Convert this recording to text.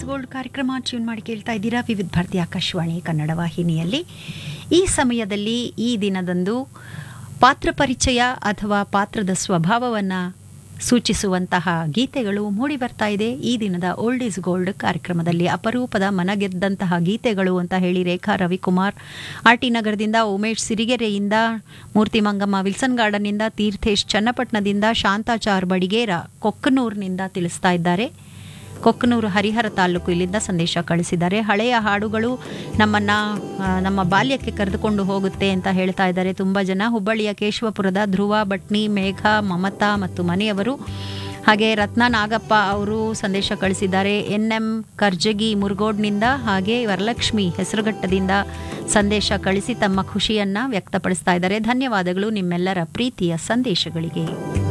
gold ಕಾರ್ಯಕ್ರಮ tune ಮಾಡಿ ಕೇಳ್ತಾ ಇದ್ದೀರಾ ವಿವಿಧ ಭಾರತಿ ಆಕಾಶವಾಣಿ ಕನ್ನಡ ವಾಹಿನಿಯಲ್ಲಿ ಈ ಸಮಯದಲ್ಲಿ ಈ ದಿನದಂದು ಪಾತ್ರ ಪರಿಚಯ ಅಥವಾ ಪಾತ್ರದ ಸ್ವಭಾವವನ್ನು ಸೂಚಿಸುವಂತಹ ಗೀತೆಗಳು ಮೂಡಿ ಬರ್ತಾ ಇದೆ ಈ ದಿನದ ಓಲ್ಡ್ ಈಸ್ ಗೋಲ್ಡ್ ಕಾರ್ಯಕ್ರಮದಲ್ಲಿ ಅಪರೂಪದ ಮನಗೆದ್ದಂತಹ ಗೀತೆಗಳು ಅಂತ ಹೇಳಿ ರೇಖಾ ರವಿಕುಮಾರ್ ಆರ್ ಟಿ ನಗರದಿಂದ ಉಮೇಶ್ ಸಿರಿಗೆರೆಯಿಂದ ಮೂರ್ತಿ ಮಂಗಮ್ಮ ವಿಲ್ಸನ್ ಗಾರ್ಡನ್ನಿಂದ ತೀರ್ಥೇಶ್ ಚನ್ನಪಟ್ಟಣದಿಂದ ಶಾಂತಾಚಾರ್ ಬಡಿಗೇರ ಕೊಕ್ಕನೂರಿನಿಂದ ತಿಳಿಸ್ತಾ ಇದ್ದಾರೆ ಕೊಕ್ಕನೂರು ಹರಿಹರ ತಾಲೂಕು ಇಲ್ಲಿಂದ ಸಂದೇಶ ಕಳಿಸಿದ್ದಾರೆ ಹಳೆಯ ಹಾಡುಗಳು ನಮ್ಮನ್ನ ಆ, ನಮ್ಮ ಬಾಲ್ಯಕ್ಕೆ ಕರೆದುಕೊಂಡು ಹೋಗುತ್ತೆ ಅಂತ ಹೇಳ್ತಾ ಇದ್ದಾರೆ ತುಂಬ ಜನ ಹುಬ್ಬಳ್ಳಿಯ ಕೇಶವಪುರದ ಧ್ರುವ ಭಟ್ನಿ ಮೇಘ ಮಮತಾ ಮತ್ತು ಮನೆಯವರು ಹಾಗೆ ರತ್ನ ನಾಗಪ್ಪ ಅವರು ಸಂದೇಶ ಕಳಿಸಿದ್ದಾರೆ ಎನ್ ಎಂ ಕರ್ಜಗಿ ಮುರುಗೋಡ್ನಿಂದ ಹಾಗೆ ವರಲಕ್ಷ್ಮಿ ಹೆಸರುಘಟ್ಟದಿಂದ ಸಂದೇಶ ಕಳಿಸಿ ತಮ್ಮ ಖುಷಿಯನ್ನ ವ್ಯಕ್ತಪಡಿಸ್ತಾ ಇದ್ದಾರೆ ಧನ್ಯವಾದಗಳು ನಿಮ್ಮೆಲ್ಲರ ಪ್ರೀತಿಯ ಸಂದೇಶಗಳಿಗೆ